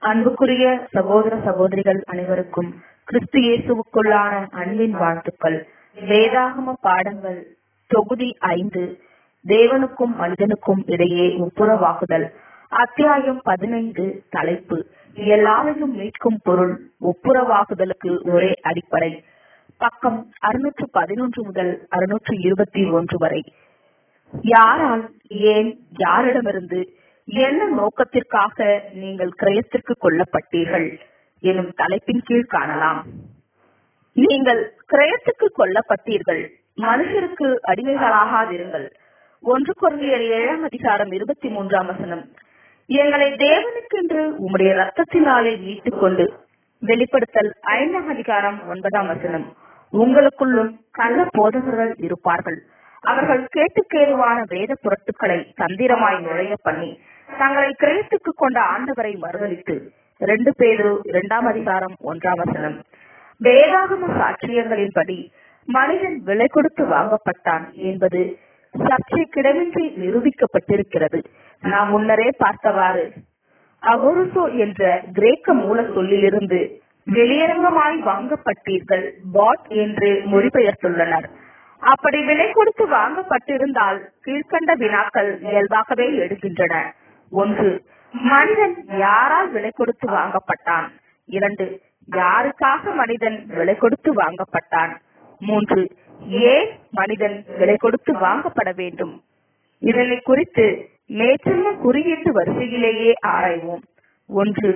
அன்புக்குரிய சகோதர சகோதரிகள் அனைவருக்கும் கிறிஸ்து இயேசுவுக்குள்ளான அன்பின் வாழ்த்துக்கள் வேதாகம பாடங்கள் தொகுதி ஐந்து தேவனுக்கும் மனிதனுக்கும் இடையே ஒப்புரவாகுதல் அத்தியாயம் பதினைந்து தலைப்பு எல்லாரையும் மீட்கும் பொருள் ஒப்புரவாகுதலுக்கு ஒரே அடிப்படை பக்கம் அறுநூற்று பதினொன்று முதல் அறுநூற்று இருபத்தி ஒன்று வரை யாரால் ஏன் யாரிடமிருந்து என்ன நோக்கத்திற்காக நீங்கள் கிரயத்திற்கு கொல்லப்பட்டீர்கள் எனும் தலைப்பின் கீழ் காணலாம் நீங்கள் கிரயத்துக்கு கொல்லப்பட்டீர்கள் மனுஷருக்கு அடிமைகளாகாதிருங்கள் ஒன்று குரலியர் ஏழாம் அதிகாரம் இருபத்தி மூன்றாம் வசனம் எங்களை தேவனுக்கென்று உம்முடைய ரத்தத்தினாலே மீட்டுக் கொண்டு வெளிப்படுத்தல் ஐந்தாம் அதிகாரம் ஒன்பதாம் வசனம் உங்களுக்குள்ளும் கள்ள போதகர்கள் இருப்பார்கள் அவர்கள் கேட்டுக்கேதுவான வேத புரட்டுக்களை தந்திரமாய் நுழைய பண்ணி தங்களை கிரயத்துக்கு கொண்ட ஆண்டவரை மறுதளித்து ரெண்டு பேரு இரண்டாம் அதிகாரம் ஒன்றாம் வசனம் வேதாகம சாட்சியங்களின்படி மனிதன் விலை கொடுத்து வாங்கப்பட்டான் என்பது சர்ச்சைக்கிடமின்றி நிரூபிக்கப்பட்டிருக்கிறது நாம் முன்னரே பார்த்தவாறு அகோருசோ என்ற கிரேக்க மூல சொல்லிலிருந்து வெளியரங்கமாய் வாங்கப்பட்டீர்கள் பாட் என்று மொழிபெயர்த்துள்ளனர் அப்படி விலை கொடுத்து வாங்கப்பட்டிருந்தால் கீழ்கண்ட வினாக்கள் இயல்பாகவே எடுக்கின்றன ஒன்று மனிதன் யாரால் விலை கொடுத்து வாங்கப்பட்டான் இரண்டு யாருக்காக மனிதன் விலை கொடுத்து வாங்கப்பட்டான் மூன்று ஏன் மனிதன் விலை கொடுத்து வாங்கப்பட வேண்டும் இதனை குறித்து மேற்சொன்ன குறியீட்டு வரிசையிலேயே ஆராய்வோம் ஒன்று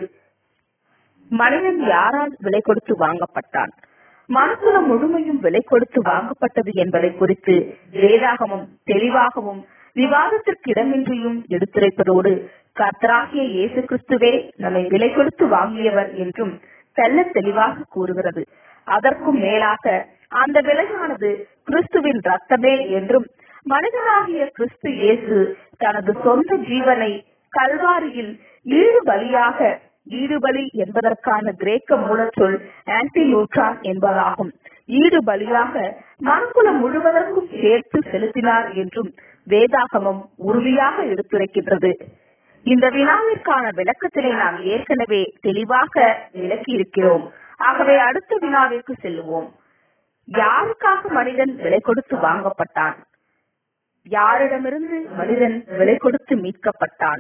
மனிதன் யாரால் விலை கொடுத்து வாங்கப்பட்டான் மனுக்குலம் முழுமையும் விலை கொடுத்து வாங்கப்பட்டது என்பதை குறித்து வேதாகமும் தெளிவாகவும் விவாதத்திற்கு இடமின்றியும் எடுத்துரைப்பதோடு கர்த்தராகிய இயேசு கிறிஸ்துவே நம்மை விலை கொடுத்து வாங்கியவர் என்றும் தெல்ல தெளிவாக கூறுகிறது அதற்கும் மேலாக அந்த விலையானது கிறிஸ்துவின் ரத்தமே என்றும் மனிதனாகிய கிறிஸ்து இயேசு தனது சொந்த ஜீவனை கல்வாரியில் ஈடு பலியாக ஈடுபலி என்பதற்கான கிரேக்க மூலச்சொல் ஆன்டி நியூட்ரான் என்பதாகும் ஈடு பலியாக மனுக்குலம் முழுவதற்கும் சேர்த்து செலுத்தினார் என்றும் வேதாகமம் உறுதியாக எடுத்துரைக்கின்றது இந்த வினாவிற்கான விளக்கத்தினை நாம் ஏற்கனவே தெளிவாக விளக்கி இருக்கிறோம் ஆகவே அடுத்த வினாவிற்கு செல்லுவோம் யாருக்காக மனிதன் விலை கொடுத்து வாங்கப்பட்டான் யாரிடமிருந்து மனிதன் விலை கொடுத்து மீட்கப்பட்டான்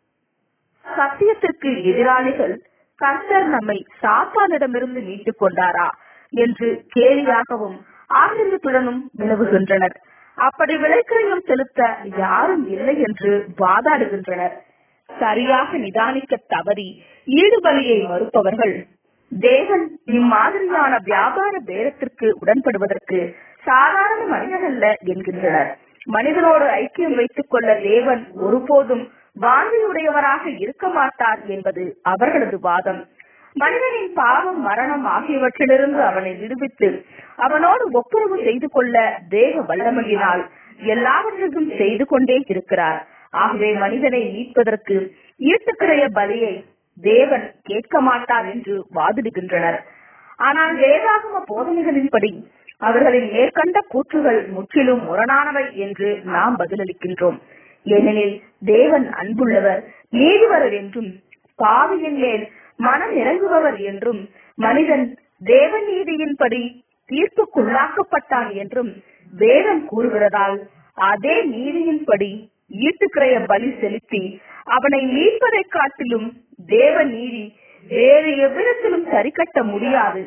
சத்தியத்திற்கு எதிராளிகள் கர்த்தர் நம்மை சாத்தானிடமிருந்து மீட்டுக் கொண்டாரா என்று கேலியாகவும் ஆச்சரியத்துடனும் வினவுகின்றனர் அப்படி விலைக்கிரயம் செலுத்த யாரும் இல்லை என்று வாதாடுகின்றனர் சரியாக நிதானிக்க தவறி ஈடுபலியை மறுப்பவர்கள் தேவன் இம்மாதிரியான வியாபார பேரத்திற்கு உடன்படுவதற்கு சாதாரண மனிதன் அல்ல என்கின்றனர் மனிதனோடு ஐக்கியம் வைத்துக் கொள்ள தேவன் ஒருபோதும் வாந்தியுடையவராக இருக்க மாட்டார் என்பது அவர்களது வாதம் மனிதனின் பாவம் மரணம் ஆகியவற்றிலிருந்து அவனை விடுவித்து அவனோடு ஒப்புரவு செய்து கொள்ள தேவ வல்லமையினால் எல்லாவற்றையும் செய்து கொண்டே இருக்கிறார் ஆகவே மனிதனை மீட்பதற்கு ஈட்டுக்கிறைய பலியை தேவன் கேட்க மாட்டார் என்று வாதிடுகின்றனர் ஆனால் வேதாகம போதனைகளின்படி அவர்களின் மேற்கண்ட கூற்றுகள் முற்றிலும் முரணானவை என்று நாம் பதிலளிக்கின்றோம் ஏனெனில் தேவன் அன்புள்ளவர் நீதிவரர் என்றும் பாவியின் மேல் மனம் இறங்குபவர் என்றும் மனிதன் தேவ நீதியின்படி தீர்ப்புக்குள்ளாக்கப்பட்டான் என்றும் வேதம் கூறுகிறதால் அதே நீதியின்படி ஈட்டுக்கிறைய பலி செலுத்தி அவனை மீட்பதை காட்டிலும் தேவ நீதி வேறு எவ்விடத்திலும் சரி கட்ட முடியாது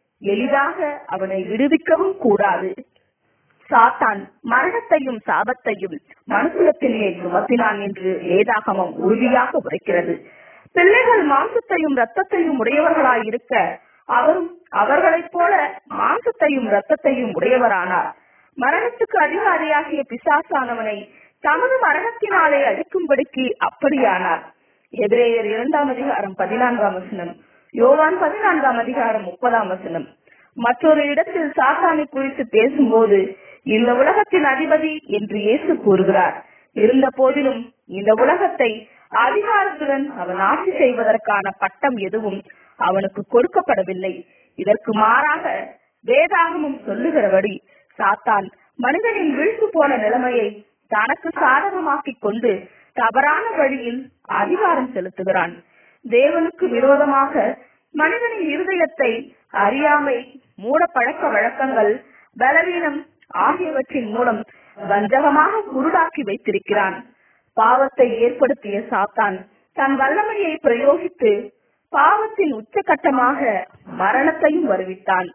எளிதாக அவனை விடுவிக்கவும் கூடாது சாத்தான் மரணத்தையும் சாபத்தையும் மனுக்குலத்தின் மேல் சுமத்தினான் என்று வேதாகமம் உறுதியாக உரைக்கிறது பிள்ளைகள் மாம்சத்தையும் ரத்தத்தையும் உடையவர்களாய் இருக்க அவரும் அவர்களைப் போல மாம்சத்தையும் ரத்தத்தையும் உடையவரானார் மரணத்துக்கு அதிகாரியாகிய பிசாசானவனை தமது மரணத்தினாலே அழிக்கும்படிக்கு அப்படியானார் எதிரேயர் இரண்டாம் அதிகாரம் பதினான்காம் வசனம் யோவான் பதினான்காம் அதிகாரம் முப்பதாம் வசனம் மற்றொரு இடத்தில் சாத்தானை குறித்து பேசும்போது இந்த உலகத்தின் அதிபதி என்று இயேசு கூறுகிறார் இருந்த போதிலும் இந்த உலகத்தை அதிகாரத்துடன் அவன் ஆட்சி செய்வதற்கான பட்டம் எதுவும் அவனுக்கு கொடுக்கப்படவில்லை இதற்கு மாறாக வேதாகமும் சொல்லுகிறபடி சாத்தான் மனிதனின் வீழ்த்து போன நிலைமையை தனக்கு சாதகமாக்கிக் கொண்டு தவறான வழியில் அதிகாரம் செலுத்துகிறான் தேவனுக்கு விரோதமாக மனிதனின் இருதயத்தை அறியாமை மூட பழக்க வழக்கங்கள் பலவீனம் ஆகியவற்றின் மூலம் வஞ்சகமாக குருடாக்கி வைத்திருக்கிறான் பாவத்தை ஏற்படுத்திய சாத்தான் தன் வல்லமையை பிரயோகித்து பாவத்தின் உச்சகட்டமாக மரணத்தையும் வருவித்தான்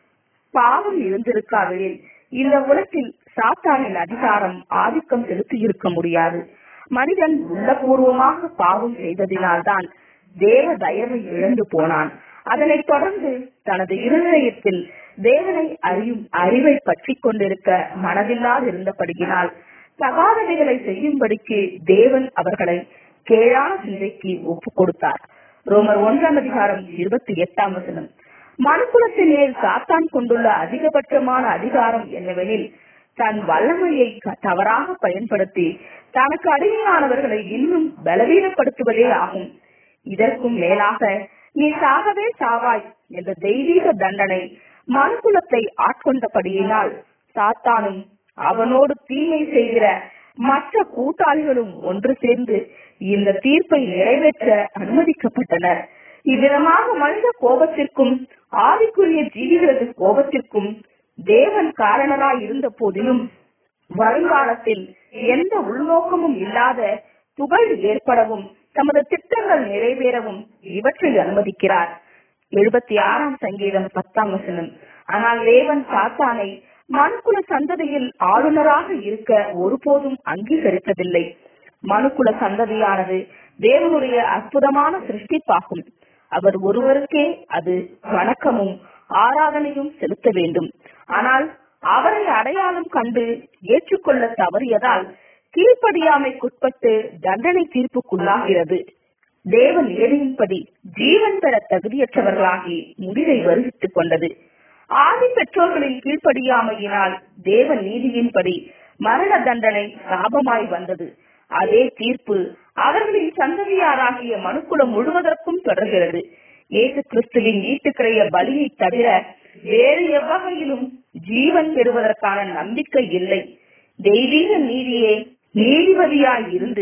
பாவம் இருந்திருக்காவிடில் இந்த உலகில் சாத்தானின் அதிகாரம் ஆதிக்கம் செலுத்தி இருக்க முடியாது மனிதன் உள்ளபூர்வமாக பாவம் செய்ததினால்தான் தேவ தயவை இழந்து போனான் அதனைத் தொடர்ந்து தனது இருதயத்தில் தேவனை அறியும் அறிவை பற்றி கொண்டிருக்க மனதில்லாதிருந்தபடியினால் தகாதவைகளை செய்யும்படிக்கு தேவன் அவர்களை கேளான சிந்தைக்கு ஒப்பு கொடுத்தார் ரோமர் ஒன்றாம் அதிகாரம் இருபத்தி எட்டாம் வசனம் மனுக்குலத்தின் மேல் சாத்தான் கொண்டுள்ள அதிகபட்சமான அதிகாரம் என்னவெனில் தன் வல்லமையை க- தவறாக பயன்படுத்தி தனக்கு அடிமையானவர்களை இன்னும் பலவீனப்படுத்துவதே ஆகும் இதற்கும் மேலாக நீ சாகவே சாவாய் என்ற தெய்வீக தண்டனை மனுக்குலத்தை ஆட்கொண்டபடியினால் சாத்தானும் அவனோடு தீமை செய்கிற மற்ற கூட்டாளிகளும் ஒன்று சேர்ந்து இந்த தீர்ப்பை நிறைவேற்ற அனுமதிக்கப்பட்டனர் இவ்விதமாக மனித கோபத்திற்கும் ஆவிக்குரிய ஜீவிகளது கோபத்திற்கும் தேவன் காரணராய் இருந்த போதிலும் வருங்காலத்தில் எந்த உள்நோக்கமும் இல்லாத புகழ் ஏற்படவும் தமது திட்டங்கள் நிறைவேறவும் இவற்றை அனுமதிக்கிறார் எழுபத்தி ஆறாம் சங்கீதம் பத்தாம் வசனம் ஆனால் தேவன் சாத்தானை மனுக்குல சந்ததியில் ஆளுநராக இருக்க ஒருபோதும் அங்கீகரித்ததில்லை மனுக்குல சந்ததியானது தேவனுடைய அற்புதமான சிருஷ்டிப்பாகும் அவர் ஒருவருக்கே அது வணக்கமும் ஆராதனையும் செலுத்த வேண்டும் ஆனால் அவரை அடையாளம் கண்டு ஏற்றுக்கொள்ள தவறியதால் கீழ்ப்படியாமைக்குட்பட்டு தண்டனை தீர்ப்புக்குள்ளாகிறது தேவ நியதியின்படி ஜீவன் பெற தகுதியற்றவர்களாகி முடிவை வருவித்துக் கொண்டது ஆதி பெற்றோர்களின் கீழ்ப்படியாமையினால் தேவ நீதியின்படி மரண தண்டனை சாபமாய் வந்தது அதே தீர்ப்பு அவர்களின் சந்ததியாராகிய மனுக்குலம் முழுவதற்கும் தொடர்கிறது இயேசு கிறிஸ்துவின் ஈட்டுக்கிறைய பலியை தவிர வேறு எவ்வகையிலும் ஜீவன் பெறுவதற்கான நம்பிக்கை இல்லை தெய்வீக நீதியே நீதிபதியாய் இருந்து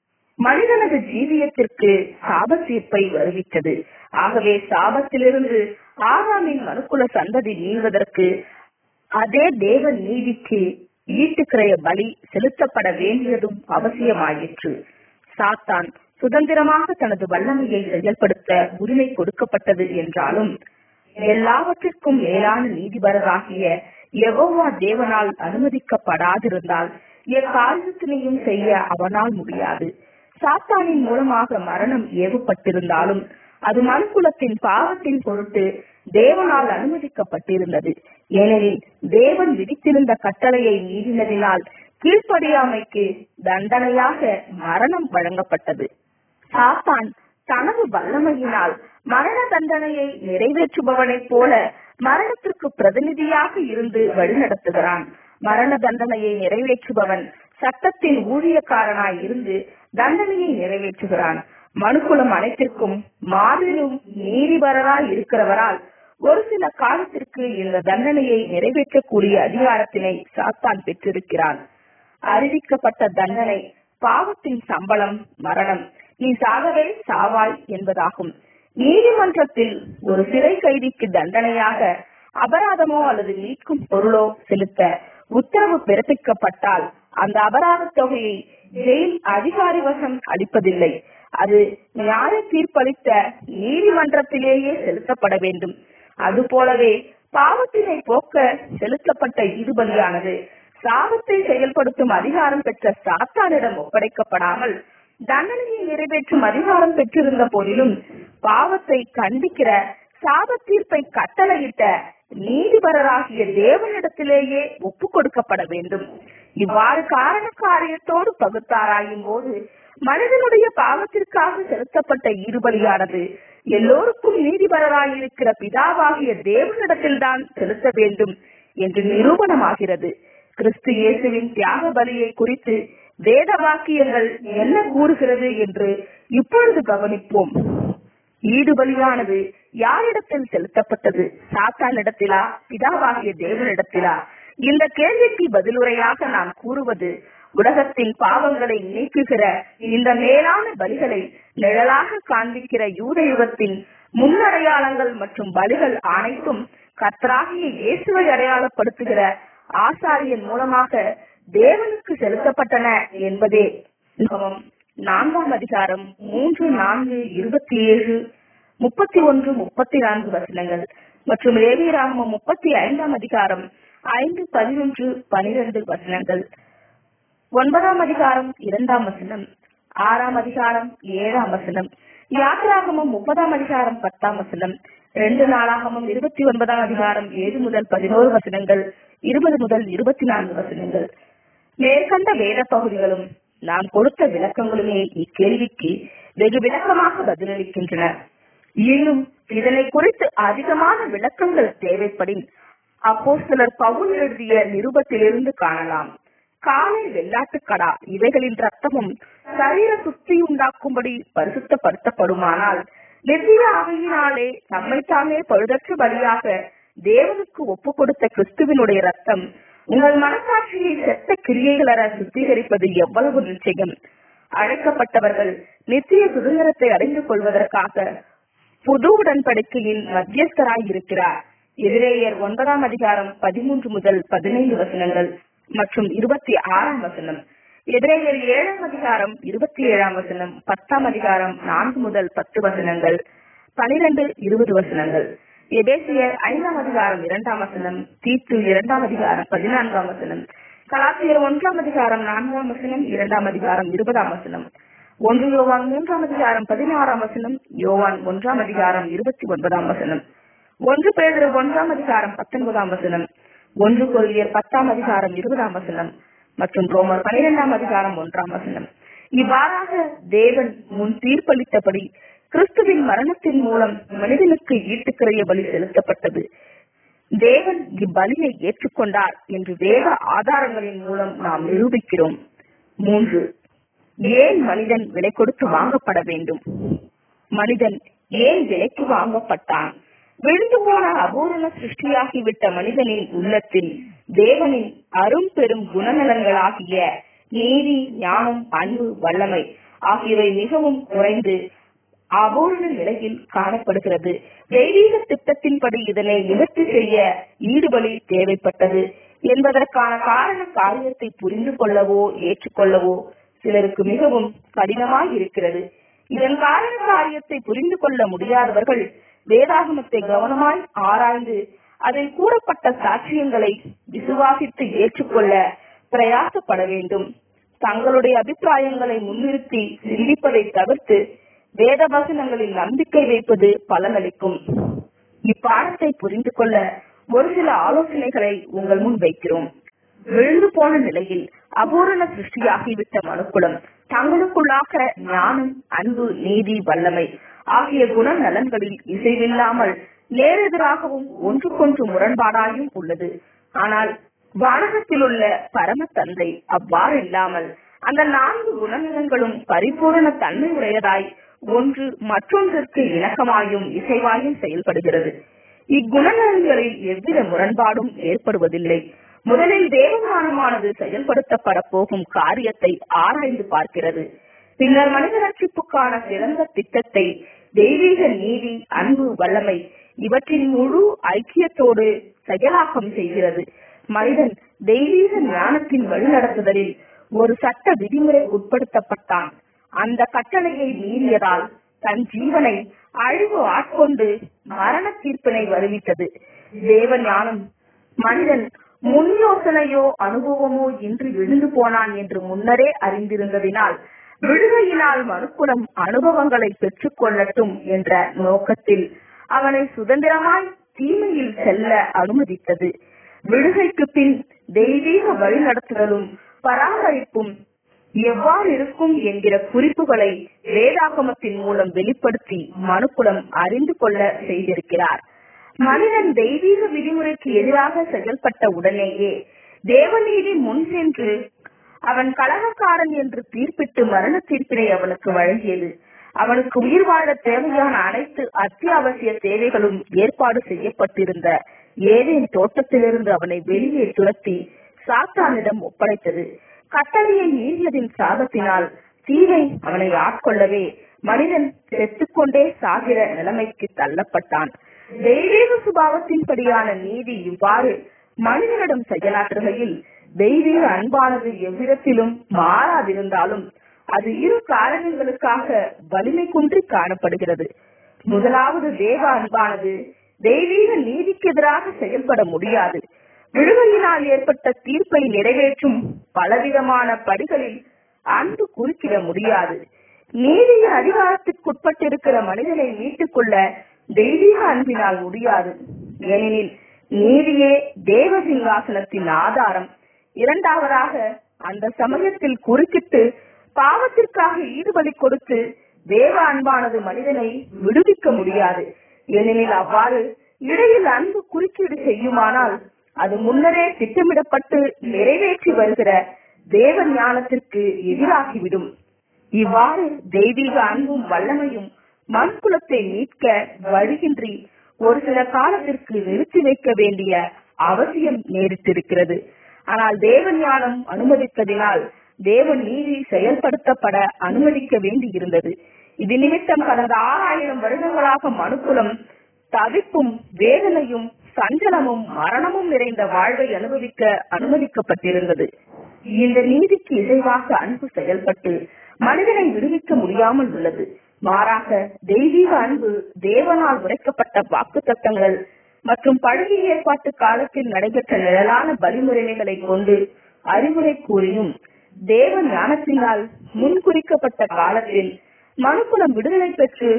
மனிதனது ஜீவியத்திற்கு சாப தீர்ப்பை வருவித்தது ஆகவே சாபத்திலிருந்து ஆறாமின் மனுக்குல சந்ததி நீள்வதற்கு அதே தேவ நீதிக்கு ஈட்டுக்கிறைய பலி செலுத்தப்பட வேண்டியதும் அவசியமாயிற்று சாத்தான் சுதந்திரமாக தனது வல்லமையை செயல்படுத்த உரிமை கொடுக்கப்பட்டது என்றாலும் எல்லாவற்றிற்கும் மேலான நீதிபரராகிய யெகோவா தேவனால் அனுமதிக்கப்படாதிருந்தால் எக்காரியத்தினையும் செய்ய அவனால் முடியாது சாத்தானின் மூலமாக மரணம் ஏவப்பட்டிருந்தாலும் அது மனுக்குலத்தின் பாவத்தின் பொருட்டு தேவனால் அனுமதிக்கப்பட்டிருந்தது ஏனெனில் தேவன் விதித்திருந்த கட்டளையை மீறினதினால் கீழ்ப்படியாமைக்கு தண்டனையாக மரணம் வழங்கப்பட்டது சாத்தான் தனது வல்லமையினால் மரண தண்டனையை நிறைவேற்றுபவனைப் போல மரணத்திற்கு பிரதிநிதியாக இருந்து வழிநடத்துகிறான் மரண தண்டனையை நிறைவேற்றுபவன் சட்டத்தின் ஊழியக்காரனாய் இருந்து தண்டனையை நிறைவேற்றுகிறான் மனுக்குலம் அனைத்திற்கும் மாபெரும் நீதிபரராய் இருக்கிறவரால் ஒரு சில காலத்திற்கு இந்த தண்டனையை நிறைவேற்றக்கூடிய அதிகாரத்தினை சாத்தான் பெற்றிருக்கிறான் அறிவிக்கப்பட்ட தண்டனை பாவத்தின் சம்பளம் மரணம் நீ சாகவே சாவாய் என்பதாகும் நீதிமன்றத்தில் ஒரு சிறை கைதிக்கு தண்டனையாக அபராதமோ அல்லது மீட்கும் பொருளோ செலுத்த உத்தரவு பிறப்பிக்கப்பட்டால் அந்த அபராத தொகையை ஜெயில் அதிகாரி வசம் அளிப்பதில்லை அது நியாய தீர்ப்பளித்த நீதிமன்றத்திலேயே செலுத்தப்பட வேண்டும் அதுபோலவே பாவத்தினை போக்க செலுத்தப்பட்ட ஈடுபலியானது சாபத்தை செயல்படுத்தும் அதிகாரம் பெற்ற சாத்தானிடம் ஒப்படைக்கப்படாமல் தண்டனையை நிறைவேற்றும் அதிகாரம் பெற்றிருந்த போதிலும் பாவத்தை கண்டிக்கிற சாப தீர்ப்பை கட்டளையிட்ட நீதிபரராகிய தேவனிடத்திலேயே ஒப்பு கொடுக்கப்பட வேண்டும் இவ்வாறு காரண காரியத்தோடு பகுத்தாராயும் போது மனிதனுடைய பாவத்திற்காக செலுத்தப்பட்ட ஈடுபலியானது எல்லோருக்கும் நீதிபரராயிருக்கிற பிதாவாகிய தேவனிடத்தில்தான் செலுத்த வேண்டும் என்று நிரூபணமாகிறது கிறிஸ்து இயேசுவின் தியாக பலியை குறித்து வேத வாக்கியங்கள் என்ன கூறுகிறது என்று இப்பொழுது கவனிப்போம் ஈடுபலியானது யாரிடத்தில் செலுத்தப்பட்டது சாத்தானிடத்திலா பிதாவாகிய தேவனிடத்திலா இந்த கேள்விக்கு பதிலுரையாக நாம் கூறுவது உலகத்தின் பாவங்களை நீக்குகிற இந்த மேலான பலிகளை நிழலாக காண்பிக்கிற யூத யுகத்தின் முன்னடையாளங்கள் மற்றும் பலிகள் அனைத்தும் கர்த்தராகிய இயேசுவை அடையாளப்படுத்துகிற ஆசாரியன் மூலமாக தேவனுக்கு செலுத்தப்பட்டன என்பதே உலகம் நான்காம் அதிகாரம் மூன்று நான்கு இருபத்தி ஏழு முப்பத்தி ஒன்று முப்பத்தி நான்கு வசனங்கள் மற்றும் லேவியராகமம் முப்பத்தி ஐந்தாம் அதிகாரம் ஐந்து பதினொன்று பனிரெண்டு வசனங்கள் ஒன்பதாம் அதிகாரம் இரண்டாம் வசனம் ஆறாம் அதிகாரம் ஏழாம் வசனம் யாத்திராகமம் முப்பதாம் அதிகாரம் பத்தாம் வசனம் ரெண்டு நாளாகமும் இருபத்தி ஒன்பதாம் அதிகாரம் ஏழு முதல் பதினோரு வசனங்கள் இருபது முதல் இருபத்தி நான்கு வசனங்கள் மேற்கண்ட வேத பகுதிகளும் நாம் கொடுத்த விளக்கங்களுமே இக்கேள்விக்கு வெகு விளக்கமாக பதிலளிக்கின்றன இன்னும் இதனை குறித்து அதிகமான விளக்கங்கள் தேவைப்படின் அப்போ சிலர் பவுல் எழுதிய நிருபத்திலிருந்து காணலாம் காலை வெள்ளாட்டுக்கடா இவைகளின் ரத்தமும் சரீர சுத்தி உண்டாக்கும்படி பரிசுத்தப்படுத்தப்படுமானால் நித்திய ஆவியினாலே நம்மை தாமே பழுதற்ற பலியாக தேவனுக்கு ஒப்பு கொடுத்த கிறிஸ்துவினுடைய ரத்தம் உங்கள் மனசாட்சியை செத்த கிரியைகளர சுத்திகரிப்பது எவ்வளவு நிச்சயம் அழைக்கப்பட்டவர்கள் நித்திய சுதந்திரத்தை அடைந்து கொள்வதற்காக புது உடன்படிக்கையின் மத்தியஸ்தராய் இருக்கிறார் எதிரேயர் ஒன்பதாம் அதிகாரம் பதிமூன்று முதல் பதினைந்து வசனங்கள் மற்றும் இருபத்தி ஆறாம் வசனம் எதிரேயர் ஏழாம் அதிகாரம் இருபத்தி ஏழாம் வசனம் பத்தாம் அதிகாரம் நான்கு முதல் பத்து வசனங்கள் பனிரெண்டு இருபது வசனங்கள் எபேசியர் ஐந்தாம் அதிகாரம் இரண்டாம் வசனம் தீத்து இரண்டாம் அதிகாரம் பதினான்காம் வசனம் கலாத்தியர் ஒன்றாம் அதிகாரம் நான்காம் வசனம் இரண்டாம் அதிகாரம் இருபதாம் வசனம் ஒன்று யோவான் மூன்றாம் அதிகாரம் பதினாறாம் வசனம் யோவான் ஒன்றாம் அதிகாரம் இருபத்தி ஒன்பதாம் வசனம் ஒன்று பேதர் ஒன்றாம் அதிகாரம் பத்தொன்பதாம் வசனம் ஒன்று கொள்ளியர் பத்தாம் அதிகாரம் இருபதாம் வசனம் மற்றும் ரோமர் பனிரெண்டாம் அதிகாரம் ஒன்றாம் வசனம் இவ்வாறாக தேவன் முன் தீர்ப்பளித்தபடி கிறிஸ்துவின் மரணத்தின் மூலம் மனிதனுக்கு ஈட்டுக்கிறைய பலி செலுத்தப்பட்டது தேவன் இப்பலியை ஏற்றுக்கொண்டார் என்று வேத ஆதாரங்களின் மூலம் நாம் நிரூபிக்கிறோம் மூன்று ஏன் மனிதன் விலை கொடுத்து வாங்கப்பட வேண்டும் மனிதன் ஏன் விலைக்கு வாங்கப்பட்டான் விழுந்து போன அபூரண சிருஷ்டியாகிவிட்ட மனிதனின் உள்ளத்தில் தேவனின் அரும் பெரும் குணநலன்களாகிய நீதி ஞானம் அன்பு வல்லமை ஆகியவை மிகவும் குறைந்து அபூர்ண நிலையில் காணப்படுகிறது தெய்வீக திட்டத்தின்படி இதனை நிவர்த்தி செய்ய ஈடுபலி தேவைப்பட்டது என்பதற்கான காரண காரியத்தை புரிந்து கொள்ளவோ ஏற்றுக்கொள்ளவோ சிலருக்கு மிகவும் கடினமாய் இருக்கிறது இதன் காரண காரியத்தை புரிந்து கொள்ள முடியாதவர்கள் வேதாகமத்தை கவனமாய் ஆராய்ந்து அதில் கூறப்பட்ட சாட்சியங்களை விசுவாசித்து ஏற்றுக்கொள்ள பிரயாசப்பட வேண்டும் தங்களுடைய அபிப்பிராயங்களை முன்னிறுத்தி சிந்திப்பதை தவிர்த்து வேத வசனங்களில் நம்பிக்கை வைப்பது பலனளிக்கும் இப்பாடத்தை புரிந்து கொள்ள ஒரு சில ஆலோசனைகளை உங்கள் முன் வைக்கிறோம் விழுந்து போன நிலையில் அபூரண சிருஷ்டியாகிவிட்ட மனுக்குலம் தங்களுக்குள்ளாக ஞானம் அன்பு நீதி வல்லமை ஆகிய குணநலன்களில் இசைவில்லாமல் நேரெதிராகவும் ஒன்றுக்கொன்று முரண்பாடாயும் உள்ளது ஆனால் வானகத்தில் உள்ள பரம தந்தை அவ்வாறு இல்லாமல் அந்த நான்கு குணநலன்களும் பரிபூரண தன்மை உடையதாய் ஒன்று மற்றொன்றிற்கு இணக்கமாயும் இசைவாயும் செயல்படுகிறது இக்குணநலன்களில் எவ்வித முரண்பாடும் ஏற்படுவதில்லை முதலில் தேவமானமானது செயல்படுத்தப்பட போகும் காரியத்தை ஆராய்ந்து பார்க்கிறது பின்னர் மனித ரட்சிப்புக்கான சிறந்த திட்டத்தை தெய்வீக நீதி அன்பு வல்லமை இவற்றின் முழு ஐக்கியத்தோடு செயலாக்கம் செய்கிறது மனிதன் தெய்வீக ஞானத்தின் வழிநடத்துதலில் ஒரு சட்ட விதிமுறை உட்படுத்தப்பட்டான் அந்த கட்டளையை மீறியதால் தன் ஜீவனை அழிவு ஆட்கொண்டு மரண தீர்ப்பினை வருவித்தது தேவ ஞானம் மனிதன் முன் யோசனையோ அனுபவமோ இன்றி விழுந்து போனான் என்று முன்னரே அறிந்திருந்ததினால் விடுகையினால் மனுக்குலம் அனுபவங்களை பெற்றுக் கொள்ளட்டும் என்ற நோக்கத்தில் அவனை சுதந்திரமாய் தீமையில் செல்ல அனுமதித்தது விடுகைக்கு பின் தெய்வீக வழிநடத்துதலும் பராமரிப்பும் எவ்வாறு இருக்கும் என்கிற குறிப்புகளை வேதாகமத்தின் மூலம் வெளிப்படுத்தி மனுக்குலம் அறிந்து கொள்ள செய்திருக்கிறார் மனிதன் தெய்வீக விதிமுறைக்கு எதிராக செயல்பட்ட உடனேயே தேவநீதி முன் சென்று அவன் கலகக்காரன் என்று தீர்ப்பிட்டு மரண தீர்ப்பினை அவனுக்கு வழங்கியது அவனுக்கு உயிர் வாழ தேவையான அனைத்து அத்தியாவசிய தேவைகளும் ஏற்பாடு செய்யப்பட்டிருந்த ஏதேன் தோட்டத்திலிருந்து அவனை வெளியே துரத்தி சாத்தானிடம் ஒப்படைத்தது கட்டளையை மீறியதின் சாபத்தினால் தீமை அவனை ஆட்கொள்ளவே மனிதன் செத்துக்கொண்டே சாகிற நிலைமைக்கு தள்ளப்பட்டான் தெய்வீக சுபாவத்தின்படியான நீதி இவ்வாறு மனிதனிடம் செயலாற்றுகையில் தெய்வீக அன்பானது எவ்விதத்திலும் மாறாதிருந்தாலும் அது இரு காரணங்களுக்காக வலிமை குன்றி காணப்படுகிறது முதலாவது தேவ அன்பானது தெய்வீக நீதிக்கு எதிராக செயல்பட முடியாது விடுதலையினால் ஏற்பட்ட தீர்ப்பை நிறைவேற்றும் பலவிதமான படிகளில் அன்பு குறுக்கிட முடியாது நீதியின் அதிகாரத்திற்குட்பட்டிருக்கிற மனிதனை மீட்டுக் கொள்ள தெய்வீக அன்பினால் முடியாது ஏனெனில் நீதியே தேவ சிங்காசனத்தின் ஆதாரம் இரண்டாவதாக அந்த சமயத்தில் குறுக்கிட்டு பாவத்திற்காக ஈடுபடி கொடுத்து தேவ அன்பானது மனிதனை விடுவிக்க முடியாது ஏனெனில் அவ்வாறு இடையில் அன்பு குறுக்கீடு செய்யுமானால் அது முன்னரே திட்டமிடப்பட்டு நிறைவேற்றி வருகிற தேவ ஞானத்திற்கு எதிராகிவிடும் இவ்வாறு தெய்வீக அன்பும் வல்லமையும் மண்குலத்தை மீட்க வழியின்றி ஒரு சில காலத்திற்கு நிறுத்தி வைக்க வேண்டிய அவசியம் நேரிட்டிருக்கிறது ஆனால் தேவ ஞானம் அனுமதித்ததினால் தேவ நீதி செயல்படுத்தப்பட அனுமதிக்க வேண்டி இருந்தது இது நிமித்தம் கடந்த ஆறாயிரம் வருடங்களாக மனுக்குலம் தவிப்பும் வேதனையும் சஞ்சலமும் மரணமும் நிறைந்த வாழ்வை அனுபவிக்க அனுமதிக்கப்பட்டிருந்தது இந்த நீதிக்கு இசைவாக அன்பு செயல்பட்டு மனிதனை விடுவிக்க முடியாமல் உள்ளது மாறாக தெய்வீக அன்பு தேவனால் உரைக்கப்பட்ட வாக்கு தத்தங்கள் மற்றும் பழகிய ஏற்பாட்டு காலத்தில் நடைபெற்ற நிழலான பலிமுறைமைகளை கொண்டு அறிவுரை கூறியும் தேவ ஞானத்தினால் முன்குறிக்கப்பட்ட காலத்தில் மனுக்குலம் விடுதலை பெற்று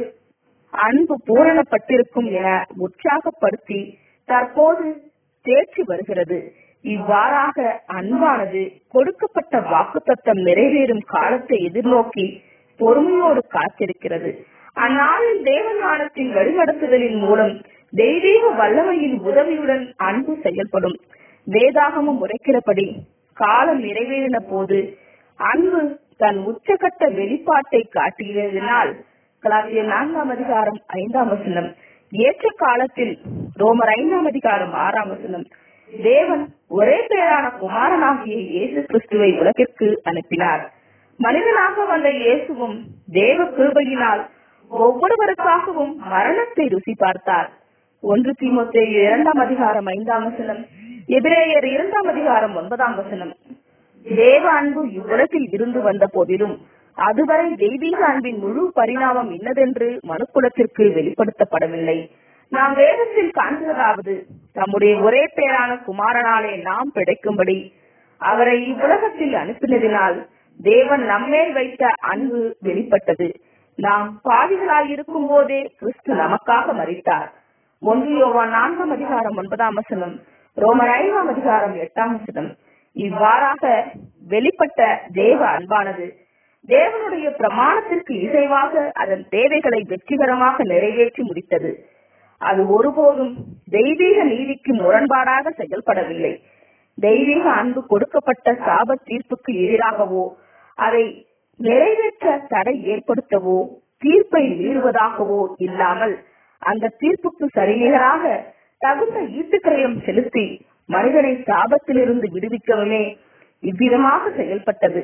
அன்பு பூரணப்பட்டிருக்கும் என உற்சாகப்படுத்தி தற்போது தேர்ச்சி வருகிறது இவ்வாறாக அன்பானது கொடுக்கப்பட்ட வாக்குத்தத்தம் நிறைவேறும் காலத்தை எதிர்நோக்கி பொறுமையோடு காத்திருக்கிறது அந்நாளில் தேவஞானத்தின் வழிநடத்துதலின் மூலம் தெய்வீக வல்லமையின் உதவியுடன் அன்பு செயல்படும் வேதாகமும் உரைக்கிறபடி காலம் நிறைவேறின போது அன்பு தன் உச்சகட்ட வெளிப்பாட்டை காட்டியதினால் கலாசியர் நான்காம் அதிகாரம் ஐந்தாம் வசனம் ஏற்ற காலத்தில் ரோமர் ஐந்தாம் அதிகாரம் ஆறாம் வசனம் தேவன் ஒரே பேரான குமாரனாகிய இயேசு கிறிஸ்துவை உலகிற்கு அனுப்பினார் மனிதனாக வந்த இயேசுவும் தேவ கிருபையினால் ஒவ்வொருவருக்காகவும் மரணத்தை ருசி பார்த்தார் ஒன்று தீமோத்தேயு இரண்டாம் அதிகாரம் ஐந்தாம் வசனம் எபிரேயர் இரண்டாம் அதிகாரம் ஒன்பதாம் வசனம் தேவ அன்பு இவ்வுலகில் இருந்து வந்த போதிலும் அதுவரை தெய்வீக அன்பின் முழு பரிணாமம் இன்னதென்று மனுக்குலத்திற்கு வெளிப்படுத்தப்படவில்லை நாம் வேதத்தில் காண்கிறதாவது தம்முடைய ஒரே பேரான குமாரனாலே நாம் பிழைக்கும்படி அவரை இவ்வுலகத்தில் அனுப்பினதினால் தேவன் நம்மேல் வைத்த அன்பு வெளிப்பட்டது நாம் பாவிகளாய் இருக்கும் போதே கிறிஸ்து நமக்காக மறித்தார் ஒன்று யோவான் நான்காம் அதிகாரம் ஒன்பதாம் வசனம் ரோமர் ஐந்தாம் அதிகாரம் எட்டாம் வசனம் இவ்வாறாக வெளிப்பட்ட தேவ அன்பானது தேவனுடைய பிரமாணத்திற்கு இசைவாக அதன் தேவைகளை வெற்றிகரமாக நிறைவேற்றி முடித்தது அது ஒருபோதும் தெய்வீக நீதிக்கு முரண்பாடாக செயல்படவில்லை தெய்வீக அன்பு கொடுக்கப்பட்ட சாப தீர்ப்புக்கு எதிராகவோ அதை நிறைவேற்ற தடை ஏற்படுத்தவோ தீர்ப்பை மீறுவதாகவோ இல்லாமல் அந்த தீர்ப்புக்கு சரிநிகராக தகுந்த ஈட்டுக்கிரயம் செலுத்தி மனிதனை சாபத்திலிருந்து விடுவிக்கவுமே இவ்விதமாக செயல்பட்டது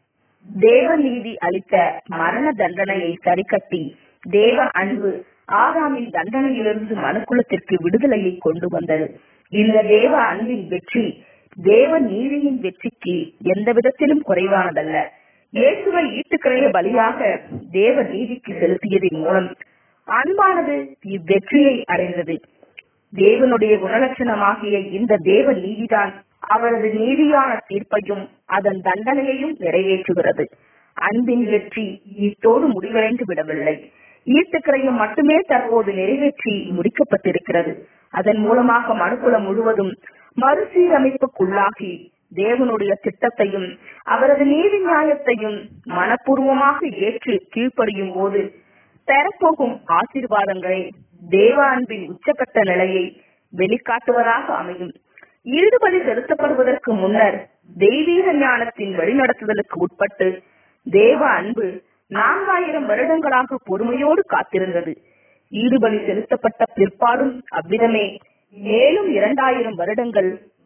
தேவ நீதி அளித்த மரண தண்டனையை சரிக்கட்டி தேவ அன்பு ஆதாமின் தண்டனையிலிருந்து மனுக்குலத்திற்கு விடுதலையை கொண்டு வந்தது இந்த தேவ அன்பின் வெற்றி தேவ நீதியின் வெற்றிக்கு எந்த விதத்திலும் குறைவானதல்ல இயேசுவை ஈட்டுக்கிறைய பலியாக தேவ நீதிக்கு செலுத்தியதன் மூலம் அன்பானது இவ்வெற்றியை அடைந்தது தேவனுடைய குணலட்சணமாகிய இந்த தேவ நீதிதான் அவரது நீதியான தீர்ப்பையும் அதன் தண்டனையையும் நிறைவேற்றுகிறது அன்பின் வெற்றி இத்தோடு முடிவடைந்து விடவில்லை ஈட்டுக்கிறையும் மட்டுமே தற்போது நிறைவேற்றி முடிக்கப்பட்டிருக்கிறது அதன் மூலமாக மனுக்குலம் முழுவதும் மறுசீரமைப்புக்குள்ளாகி தேவனுடைய திட்டத்தையும் அவரது நீதி நியாயத்தையும் மனப்பூர்வமாக ஏற்று கீழ்ப்படியும் போது பெறப்போகும் ஆசீர்வாதங்களை தேவ அன்பின் உச்சக்கட்ட நிலையை வெளிக்காட்டுவதாக அமையும் ஈடுபடி செலுத்தப்படுவதற்கு முன்னர் தெய்வீக ஞானத்தின் வழிநடத்துதலுக்கு உட்பட்டு தேவ அன்பு நான்காயிரம் வருடங்களாக பொறுமையோடு காத்திருந்தது ஈடுபலி செலுத்தப்பட்ட பிற்பாடும் அவ்விதமே மேலும் இரண்டாயிரம் வருடங்கள்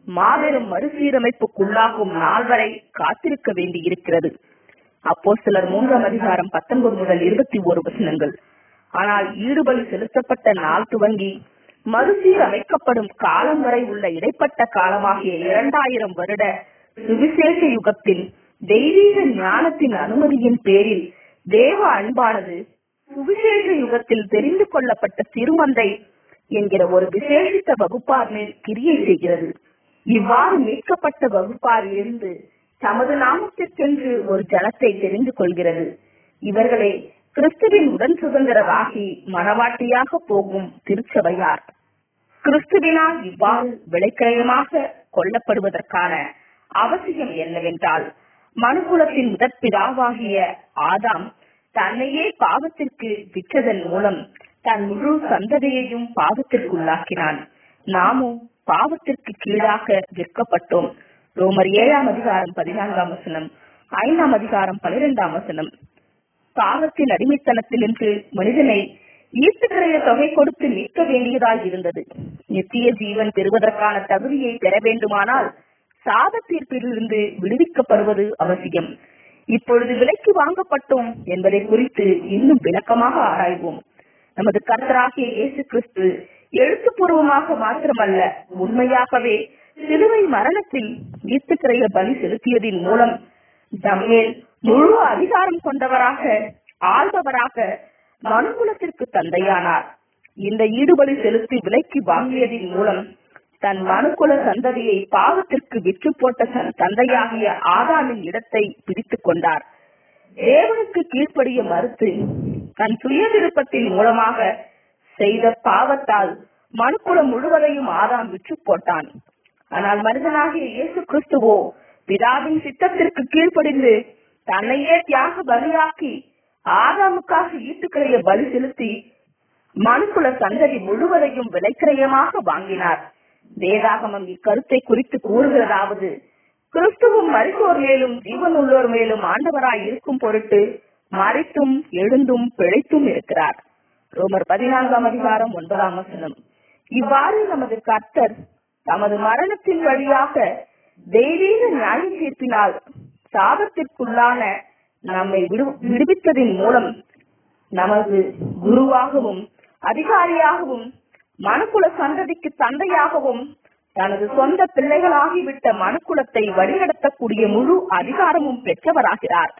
மாபெரும் மறுசீரமைப்புக்குள்ளாகும் நாள் வரை காத்திருக்க வேண்டியிருக்கிறது அப்போ சிலர் மூன்றாம் அதிகாரம் பத்தொன்பது முதல் இருபத்தி ஒரு வசனங்கள் ஆனால் ஈடுபலி செலுத்தப்பட்ட நாள் துவங்கி மறுசீரமைக்கப்படும் காலம் வரை உள்ள இடைப்பட்ட காலமாகிய இரண்டாயிரம் வருட சுவிசேஷ யுகத்தில் தெய்வீக ஞானத்தின் அனுமதியின் பேரில் தேவ அன்பானது சுவிசேஷ யுகத்தில் தெரிந்து கொள்ளப்பட்ட சிறுமந்தை என்கிற ஒரு விசேஷித்த வகுப்பார் மேல் கிரியை செய்கிறது இவ்வாறு மீட்கப்பட்ட வகுப்பார் இருந்து தமது நாமத்திற்கென்று ஒரு ஜனத்தை தெரிந்து கொள்கிறது இவர்களே கிறிஸ்துவின் உடன் சுதந்திரராகி மனவாட்டியாக போகும் திருச்சபையார் கிறிஸ்துவினால் இவ்வாறு விலைக்கிரயமாக கொல்லப்படுவதற்கான அவசியம் என்னவென்றால் மனுக்குலத்தின் முதற்பிதாவாகிய ஆதாம் தன்னையே பாவத்திற்கு விற்றதன் மூலம் தன் முழு சந்ததியையும் பாவத்திற்குள்ளாக்கினான் நாமும் பாவத்திற்கு கீழாக விற்கப்பட்டோம் ரோமர் ஏழாம் அதிகாரம் பதினான்காம் வசனம் ஐந்தாம் அதிகாரம் பனிரெண்டாம் வசனம் பாவத்தின் அடிமைத்தனத்தினின்று மனிதனை ஈர்த்துக்கிறைய தொகை கொடுத்து மீட்க வேண்டியதாய் இருந்தது நித்திய ஜீவன் பெறுவதற்கான தகுதியை பெற வேண்டுமானால் சாத தீர்ப்பிலிருந்து விடுவிக்கப்படுவது அவசியம் இப்பொழுது விலைக்கு வாங்கப்பட்டோம் என்பதை குறித்து இன்னும் விளக்கமாக ஆராய்வோம் நமது கர்த்தராகிய இயேசு கிறிஸ்து எழுத்துப்பூர்வமாக மாத்திரமல்ல உண்மையாகவே சிலுவை மரணத்தில் ஈர்த்துக்கிறைய பலி செலுத்தியதின் மூலம் தம்மேல் முழு அதிகாரம் கொண்டவராக ஆள்பவராக மனுகுலத்திற்கு தந்தையானார் இந்த ஈடுபலி செலுத்தி விலைக்கு வாங்கியதின் மூலம் தன் மனுக்குல சந்ததியை பாவத்திற்கு விற்று போட்ட தன் தந்தையாகிய ஆதாமின் இடத்தை பிடித்துக் கொண்டார் தேவனுக்கு கீழ்ப்படிய மறுத்து தன் சுய விருப்பத்தின் மூலமாக செய்த பாவத்தால் மனுக்குலம் முழுவதையும் ஆதாம் விற்று போட்டான் ஆனால் மனிதனாகிய இயேசு கிறிஸ்துவோ பிதாவின் சித்தத்திற்கு கீழ்ப்படிந்து தன்னையே தியாக பலியாக்கி ஆதாமுக்காக ஈட்டுக்கிறைய பலி செலுத்தி மனுக்குல சந்ததி முழுவதையும் விலைக்கிரயமாக வாங்கினார் வேதாகமம் இக்கருத்தை குறித்து கூறுகிறதாவது கிறிஸ்துவும் மறித்தோர் மேலும் ஜீவன் உள்ளோர் மேலும் ஆண்டவராய் இருக்கும் பொருட்டு மறித்தும் எழுந்தும் பிழைத்தும் இருக்கிறார் ரோமர் பதினான்காம் அதிகாரம் ஒன்பதாம் வசனம் இவ்வாறு நமது கர்த்தர் தமது மரணத்தின் வழியாக தெய்வீக நியாய தீர்ப்பினால் சாபத்திற்குள்ளான நம்மை விடு- விடுவித்ததின் மூலம் நமது குருவாகவும் அதிகாரியாகவும் மனுக்குல சந்ததிக்கு தந்தையாகவும் தனது சொந்த பிள்ளைகளாகிவிட்ட மனுக்குலத்தை வழிநடத்தக்கூடிய முழு அதிகாரமும் பெற்றவராகிறார்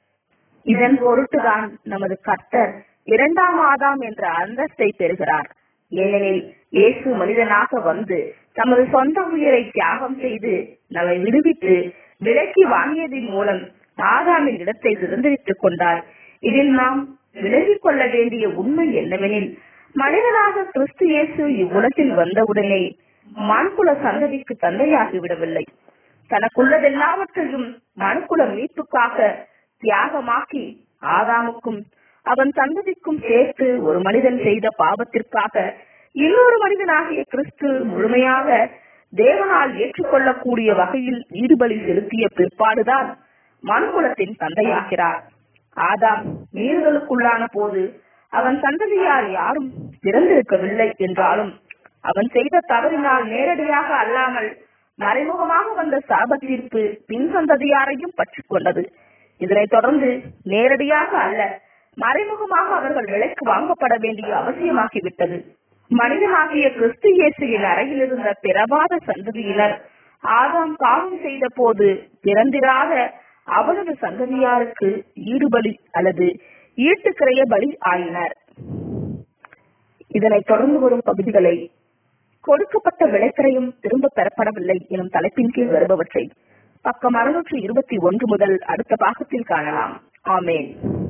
இதன் பொருட்டுதான் நமது கர்த்தர் இரண்டாம் ஆதாம் என்ற அந்தஸ்தை பெறுகிறார் ஏனெனில் இயேசு மனிதனாக வந்து தமது சொந்த உயிரை தியாகம் செய்து நம்மை விடுவித்து விலக்கி வாங்கியதின் மூலம் ஆதாமின் இடத்தை சுதந்திரித்துக் கொண்டார் இதில் நாம் விலகிக் கொள்ள வேண்டிய உண்மை என்னவெனில் மனிதனாக கிறிஸ்து இயேசு இவ்வுலகில் வந்தவுடனே மான்குல சந்ததிக்கு தந்தையாகி விடவில்லை தனக்குள்ளதெல்லாவற்றையும் மனுக்குல மீட்புக்காக தியாகமாக்கி ஆதாமுக்கும் அவன் சந்ததிக்கும் சேர்த்து ஒரு மனிதன் செய்த பாவத்திற்காக இன்னொரு மனிதனாகிய கிறிஸ்து முழுமையாக தேவனால் ஏற்றுக்கொள்ளக்கூடிய வகையில் ஈடுபலி செலுத்திய பிற்பாடுதான் மனுக்குலத்தின் தந்தையாகிறார் ஆதாம் மீறுதலுக்குள்ளான போது அவன் சந்ததியார் யாரும் பிறந்திருக்கவில்லை என்றாலும் அவன் செய்த தவறினால் நேரடியாக அல்லாமல் மறைமுகமாக வந்த சாப தீர்ப்பு பின் சந்ததியாரையும் பற்றிக் கொண்டது இதனைத் தொடர்ந்து நேரடியாக அல்ல மறைமுகமாக அவர்கள் விலைக்கு வாங்கப்பட வேண்டிய அவசியமாகிவிட்டது மனிதனாகிய கிறிஸ்து இயேசுவின் அறையில் இருந்த பிறவாத சந்ததியினர் ஆதாம் பாவம் செய்த போது பிறந்திராத அவனது சந்ததியாருக்கு ஈடுபலி அல்லது ஈட்டுக்கிறைய பலி ஆயினர் இதனைத் தொடர்ந்து வரும் பகுதிகளை கொடுக்கப்பட்ட விளைக்கரையும் திரும்ப பெறப்படவில்லை எனும் தலைப்பின் கீழ் வருபவற்றை பக்கம் அறுநூற்று இருபத்தி ஒன்று முதல் அடுத்த பாகத்தில் காணலாம் ஆமேன்